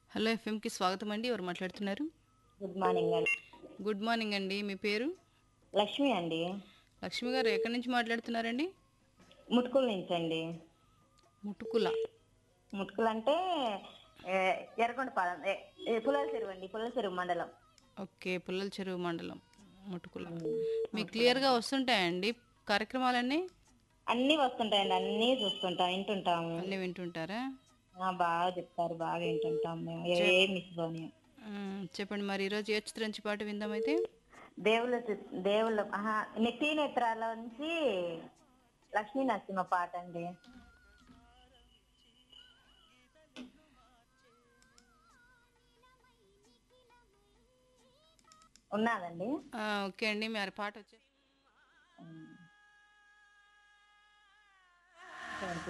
hello ఎఫ్ఎంకి స్వాగతం అండి ఎవరు మాట్లాడుతున్నారు గుడ్ మార్నింగ్ అండి గుడ్ మార్నింగ్ అండి మీ పేరు లక్ష్మి అండి లక్ష్మి గారు ఎక్కడి నుంచి మాట్లాడుతున్నారండి ముటుకుల నుంచి అండి ముటుకుల ముటుకులు అంటే ఏ, ఎర్రగొండపాలెం ఏ, ఏ, పుల్లల చెరువు అండి పుల్లల చెరువు మండలం ఓకే పుల్లల చెరువు మండలం ముటుకుల మీకు క్లియర్గా వస్తుంటాయండి కార్యక్రమాలన్నీ అన్నీ వస్తుంటాయండి అన్నీ చూస్తుంటాం వింటుంటాము అన్నీ వింటుంటారా ఆ, బాగా చెప్తారు బాగా వింటుంటాం మేము ఏ మిస్ పోనీ మ్మ్, చెప్పండి మరి ఈరోజు ఏ చిత్రం నుంచి పాట విందామైతే దేవుళ్ళ చి- దేవుళ్ళ ఆహా, నెత్తి నేత్రాల నుంచి లక్ష్మీ నరసింహ పాట అండి ఉన్నాదండి ఆ, ఓకే అండి మరి పాట వచ్చే